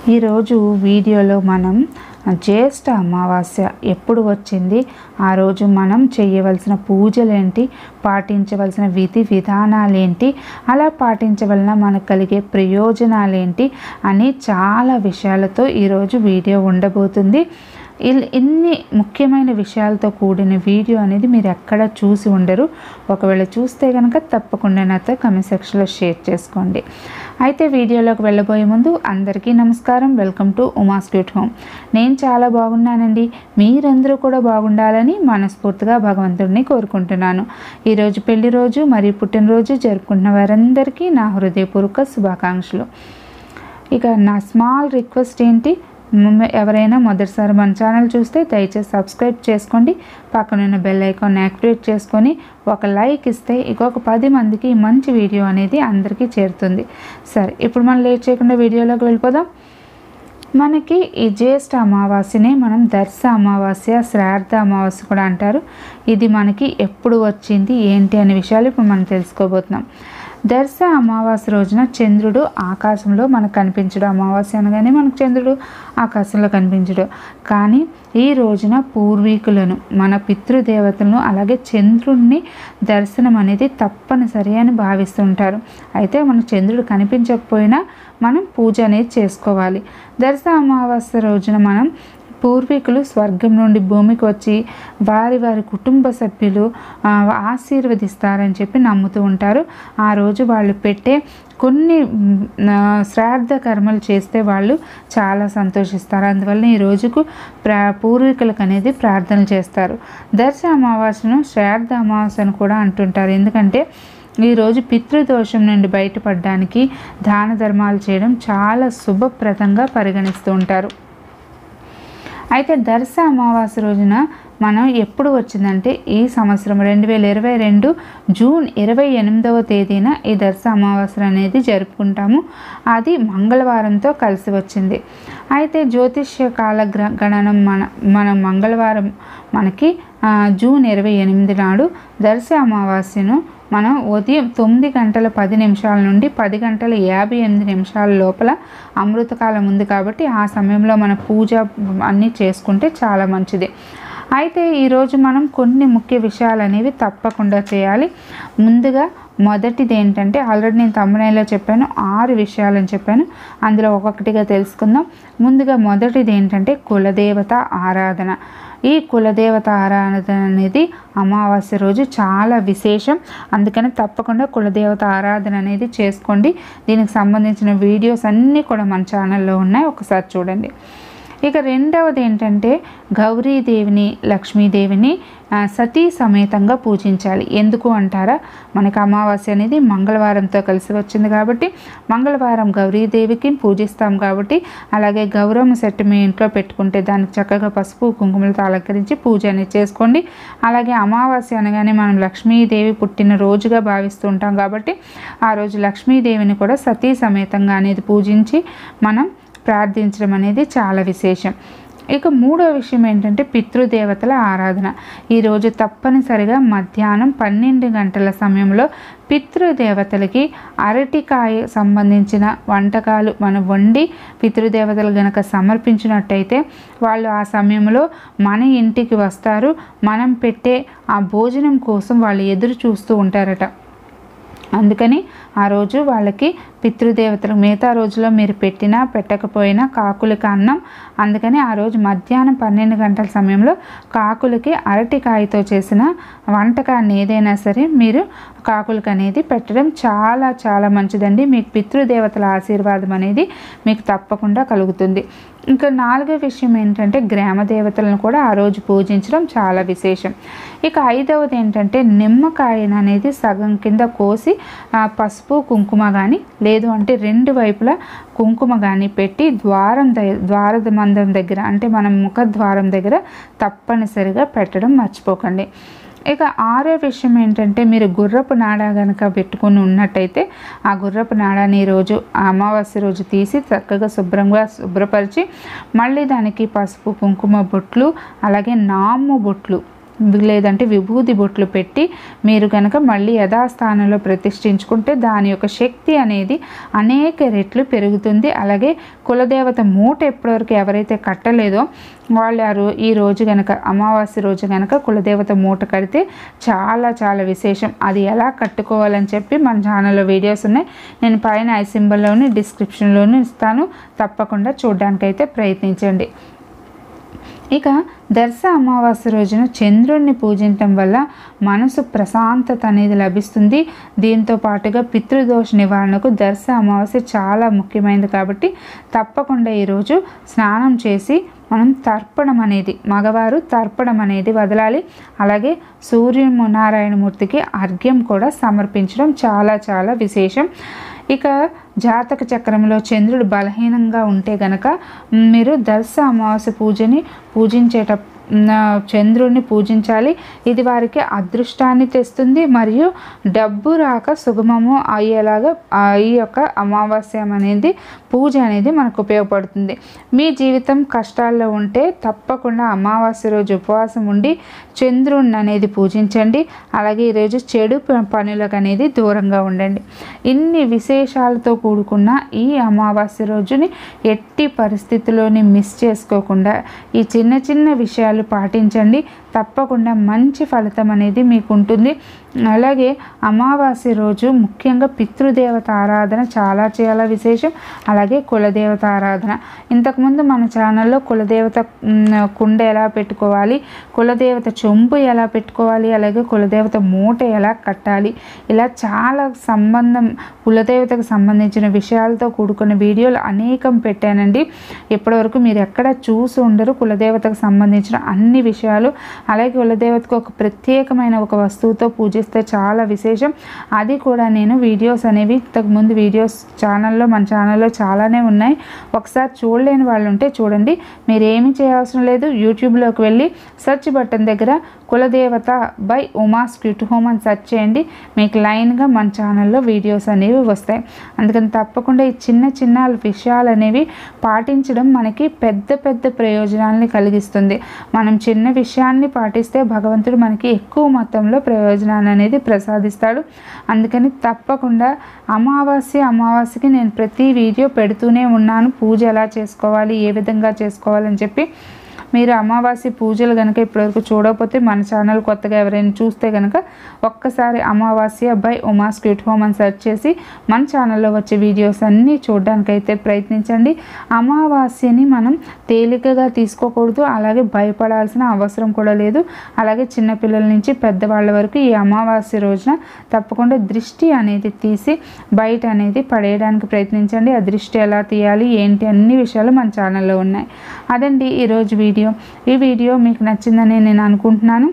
ఈరోజు వీడియోలో మనం జ్యేష్ఠ అమావాస్య ఎప్పుడు వచ్చింది ఆ రోజు మనం చేయవలసిన పూజలేంటి పాటించవలసిన విధి విధానాలేంటి అలా పాటించవలన మనకు కలిగే ప్రయోజనాలేంటి అని చాలా విషయాలతో ఈరోజు వీడియో ఉండబోతుంది ఇల్- ఇన్ని ముఖ్యమైన విషయాలతో కూడిన వీడియో అనేది మీరు ఎక్కడ చూసి ఉండరు ఒకవేళ చూస్తే కనుక తప్పకుండా నాతో కమెంట్ సెక్షన్లో షేర్ చేసుకోండి అయితే వీడియోలోకి వెళ్ళబోయే ముందు అందరికీ నమస్కారం welcome to Uma's cute home నేను చాలా బాగున్నానండి మీరందరూ కూడా బాగుండాలని మనస్ఫూర్తిగా భగవంతుడిని కోరుకుంటున్నాను ఈరోజు పెళ్లి రోజు మరియు పుట్టినరోజు జరుపుకుంటున్న వారందరికీ నా హృదయపూర్వక శుభాకాంక్షలు ఇక నా స్మాల్ రిక్వెస్ట్ ఏంటి మ్మ్ ఎవరైనా మొదటిసారి మన ఛానల్ చూస్తే దయచేసి సబ్స్క్రైబ్ చేసుకోండి పక్కనున్న బెల్ ఐకాన్ యాక్టివేట్ చేసుకొని ఒక లైక్ ఇస్తే ఇంకొక పది మందికి ఈ మంచి వీడియో అనేది అందరికీ చేరుతుంది సరే ఇప్పుడు మనం లేట్ చేయకుండా వీడియోలోకి వెళ్ళిపోదాం మనకి ఈ జ్యేష్ఠ అమావాస్యని మనం దర్శ అమావాస్య శ్రాద్ధ అమావాస్య కూడా అంటారు ఇది మనకి ఎప్పుడు వచ్చింది ఏంటి అనే విషయాలు ఇప్పుడు మనం తెలుసుకోబోతున్నాం దర్శ అమావాస్య రోజున చంద్రుడు ఆకాశంలో మనకు కనిపించడు అమావాస్య అనగానే మనకు చంద్రుడు ఆకాశంలో కనిపించడు కానీ ఈ రోజున పూర్వీకులను మన పితృదేవతలను అలాగే చంద్రుడిని దర్శనం అనేది తప్పనిసరి అని భావిస్తుంటారు అయితే మన చంద్రుడు కనిపించకపోయినా మనం పూజ అనేది చేసుకోవాలి దర్శ అమావాస్య రోజున మనం పూర్వీకులు స్వర్గం నుండి భూమికి వచ్చి వారి వారి కుటుంబ సభ్యులు ఆ, ఆశీర్వదిస్తారని చెప్పి నమ్ముతూ ఉంటారు ఆ రోజు వాళ్ళు పెట్టే కొన్ని మ్, ఆ, శ్రాద్ధ కర్మలు చేస్తే వాళ్ళు చాలా సంతోషిస్తారు అందువల్ల ఈ రోజుకు ప్రా పూర్వీకులకు అనేది ప్రార్థనలు చేస్తారు దర్శ అమావాస్యను శ్రాద్ధ అమావాస్య అని కూడా అంటుంటారు ఎందుకంటే ఈరోజు పితృదోషం నుండి బయటపడడానికి దాన ధర్మాలు చేయడం చాలా శుభప్రదంగా పరిగణిస్తూ ఉంటారు అయితే దర్శ అమావాస్య రోజున మనం ఎప్పుడు వచ్చిందంటే ఈ సంవత్సరం రెండు వేల ఇరవై రెండు జూన్ ఇరవై ఎనిమిదవ తేదీన ఈ దర్శ అమావాస్య అనేది జరుపుకుంటాము అది మంగళవారంతో కలిసి వచ్చింది అయితే జ్యోతిష్య కాల గ్ర గణనం మన మన మంగళవారం మనకి ఆ, జూన్ ఇరవై ఎనిమిది నాడు దర్శ అమావాస్యను మనం ఉదయం తొమ్మిది గంటల పది నిమిషాల నుండి పది గంటల యాభై ఎనిమిది నిమిషాల లోపల అమృతకాలం ఉంది కాబట్టి ఆ సమయంలో మన పూజ అన్నీ చేసుకుంటే చాలా మంచిది అయితే ఈరోజు మనం కొన్ని ముఖ్య విషయాలు అనేవి తప్పకుండా చేయాలి ముందుగా మొదటిది ఏంటంటే ఆల్రెడీ నేను తమ్ముడైలో చెప్పాను ఆరు విషయాలని చెప్పాను అందులో ఒక్కొక్కటిగా తెలుసుకుందాం ముందుగా మొదటిది ఏంటంటే కులదేవత ఆరాధన ఈ కులదేవత ఆరాధన అనేది అమావాస్య రోజు చాలా విశేషం అందుకని తప్పకుండా కులదేవత ఆరాధన అనేది చేసుకోండి దీనికి సంబంధించిన వీడియోస్ అన్నీ కూడా మన ఛానల్లో ఉన్నాయి ఒకసారి చూడండి ఇక రెండవది ఏంటంటే గౌరీదేవిని లక్ష్మీదేవిని ఆ, సతీ సమేతంగా పూజించాలి ఎందుకు అంటారా మనకి అమావాస్య అనేది మంగళవారంతో కలిసి వచ్చింది కాబట్టి మంగళవారం గౌరీదేవికి పూజిస్తాం కాబట్టి అలాగే గౌరమ్మ సెట్ మీ ఇంట్లో పెట్టుకుంటే దానికి చక్కగా పసుపు కుంకుమలతో అలంకరించి పూజ అనేది చేసుకోండి అలాగే అమావాస్య అనగానే మనం లక్ష్మీదేవి పుట్టిన రోజుగా భావిస్తూ ఉంటాం కాబట్టి ఆ రోజు లక్ష్మీదేవిని కూడా సతీ సమేతంగా అనేది పూజించి మనం ప్రార్థించడం అనేది చాలా విశేషం ఇక మూడో విషయం ఏంటంటే పితృదేవతల ఆరాధన ఈరోజు తప్పనిసరిగా మధ్యాహ్నం పన్నెండు గంటల సమయంలో పితృదేవతలకి అరటికాయ సంబంధించిన వంటకాలు మనం వండి పితృదేవతలు గనక సమర్పించినట్టయితే వాళ్ళు ఆ సమయంలో మన ఇంటికి వస్తారు మనం పెట్టే ఆ భోజనం కోసం వాళ్ళు ఎదురు చూస్తూ ఉంటారట అందుకని ఆ రోజు వాళ్ళకి పితృదేవతలు మిగతా రోజులో మీరు పెట్టినా పెట్టకపోయినా కాకులకి అన్నం అందుకని ఆ రోజు మధ్యాహ్నం పన్నెండు గంటల సమయంలో కాకులకి అరటికాయతో చేసిన వంటకాన్ని ఏదైనా సరే మీరు కాకులకి అనేది పెట్టడం చాలా చాలా మంచిదండి మీకు పితృదేవతల ఆశీర్వాదం అనేది మీకు తప్పకుండా కలుగుతుంది ఇంకా నాలుగో విషయం ఏంటంటే గ్రామ దేవతలను కూడా ఆ రోజు పూజించడం చాలా విశేషం ఇక ఐదవది ఏంటంటే నిమ్మకాయను అనేది సగం కింద కోసి ఆ, పసుపు కుంకుమ కానీ లేదు అంటే రెండు వైపులా కుంకుమ కానీ పెట్టి ద్వారం ద- ద్వార మందం దగ్గర అంటే మనం ముఖ ద్వారం దగ్గర తప్పనిసరిగా పెట్టడం మర్చిపోకండి ఇక ఆరో విషయం ఏంటంటే మీరు గుర్రపు నాడ కనుక పెట్టుకొని ఉన్నట్టయితే ఆ గుర్రపు నాడాని ఈరోజు ఆ అమావాస్య రోజు తీసి చక్కగా శుభ్రంగా శుభ్రపరిచి మళ్ళీ దానికి పసుపు కుంకుమ బొట్లు అలాగే నాము బొట్లు లేదంటే విభూది బొట్లు పెట్టి మీరు కనుక మళ్ళీ యథాస్థానంలో ప్రతిష్ఠించుకుంటే దాని యొక్క శక్తి అనేది అనేక రెట్లు పెరుగుతుంది అలాగే కులదేవత మూట ఎప్పటివరకు ఎవరైతే కట్టలేదో వాళ్ళు ఆ రో ఈ రోజు కనుక అమావాస్య రోజు కనుక కులదేవత మూట కడితే చాలా చాలా విశేషం అది ఎలా కట్టుకోవాలని చెప్పి మన ఛానల్లో వీడియోస్ ఉన్నాయి నేను పైన ఐ సింబల్లోని డిస్క్రిప్షన్లోనూ ఇస్తాను తప్పకుండా చూడడానికైతే ప్రయత్నించండి ఇక దర్శ అమావాస్య రోజున చంద్రుణ్ణి పూజించటం వల్ల మనసు ప్రశాంతత అనేది లభిస్తుంది దీంతో పాటుగా పితృదోష నివారణకు దర్శ అమావాస్య చాలా ముఖ్యమైనది కాబట్టి తప్పకుండా ఈరోజు స్నానం చేసి మనం తర్పణం అనేది మగవారు తర్పణం అనేది వదలాలి అలాగే సూర్య నారాయణమూర్తికి అర్ఘ్యం కూడా సమర్పించడం చాలా చాలా విశేషం ఇక జాతక చక్రంలో చంద్రుడు బలహీనంగా ఉంటే గనక మీరు దర్శ అమావాస్య పూజని పూజించేట చంద్రుడిని పూజించాలి ఇది వారికి అదృష్టాన్ని తెస్తుంది మరియు డబ్బు రాక సుగమము అయ్యేలాగా ఈ యొక్క అమావాస్యం అనేది పూజ అనేది మనకు ఉపయోగపడుతుంది మీ జీవితం కష్టాల్లో ఉంటే తప్పకుండా అమావాస్య రోజు ఉపవాసం ఉండి చంద్రుడిని అనేది పూజించండి అలాగే ఈరోజు చెడు పనులకు అనేది దూరంగా ఉండండి ఇన్ని విశేషాలతో కూడుకున్న ఈ అమావాస్య రోజుని ఎట్టి పరిస్థితుల్లోని మిస్ చేసుకోకుండా ఈ చిన్న చిన్న విషయాలు పాటించండి తప్పకుండా మంచి ఫలితం అనేది మీకు ఉంటుంది అలాగే అమావాస్య రోజు ముఖ్యంగా పితృదేవత ఆరాధన చాలా చాలా విశేషం అలాగే కులదేవత ఆరాధన ఇంతకుముందు మన ఛానల్లో కులదేవత కుండ ఎలా పెట్టుకోవాలి కులదేవత చొంపు ఎలా పెట్టుకోవాలి అలాగే కులదేవత మూట ఎలా కట్టాలి ఇలా చాలా సంబంధం కులదేవతకు సంబంధించిన విషయాలతో కూడుకున్న వీడియోలు అనేకం పెట్టానండి ఇప్పటివరకు మీరు ఎక్కడ చూసి ఉండరు కులదేవతకు సంబంధించిన అన్ని విషయాలు అలాగే కులదేవతకు ఒక ప్రత్యేకమైన ఒక వస్తువుతో పూజిస్తే చాలా విశేషం అది కూడా నేను వీడియోస్ అనేవి ఇంతకుముందు వీడియోస్ ఛానల్లో మన ఛానల్లో చాలానే ఉన్నాయి ఒకసారి చూడలేని వాళ్ళు ఉంటే చూడండి మీరు ఏమి చేయాల్సిన లేదు యూట్యూబ్లోకి వెళ్ళి సెర్చ్ బటన్ దగ్గర కులదేవత బై ఉమాస్ క్యూట్ హోమ్ అని సెర్చ్ చేయండి మీకు లైన్గా మన ఛానల్లో వీడియోస్ అనేవి వస్తాయి అందుకని తప్పకుండా ఈ చిన్న చిన్న విషయాలు అనేవి పాటించడం మనకి పెద్ద పెద్ద ప్రయోజనాలని కలిగిస్తుంది మనం చిన్న విషయాన్ని పాటిస్తే భగవంతుడు మనకి ఎక్కువ మొత్తంలో ప్రయోజనాన్ని అనేది ప్రసాదిస్తాడు అందుకని తప్పకుండా అమావాస్య అమావాస్యకి నేను ప్రతి వీడియో పెడుతూనే ఉన్నాను పూజ ఎలా చేసుకోవాలి ఏ విధంగా చేసుకోవాలని చెప్పి మీరు అమావాస్య పూజలు కనుక ఇప్పటివరకు చూడకపోతే మన ఛానల్ కొత్తగా ఎవరైనా చూస్తే కనుక ఒక్కసారి అమావాస్య బై ఉమాస్ క్యూట్ హోమ్ అని సెర్చ్ చేసి మన ఛానల్లో వచ్చే వీడియోస్ అన్నీ చూడడానికైతే ప్రయత్నించండి అమావాస్యని మనం తేలికగా తీసుకోకూడదు అలాగే భయపడాల్సిన అవసరం కూడా లేదు అలాగే చిన్నపిల్లల నుంచి పెద్దవాళ్ళ వరకు ఈ అమావాస్య రోజున తప్పకుండా దృష్టి అనేది తీసి బయట అనేది పడేయడానికి ప్రయత్నించండి ఆ దృష్టి ఎలా తీయాలి ఏంటి అన్ని విషయాలు మన ఛానల్లో ఉన్నాయి అదండి ఈరోజు వీడియో ఈ వీడియో మీకు నచ్చిందని నేను అనుకుంటున్నాను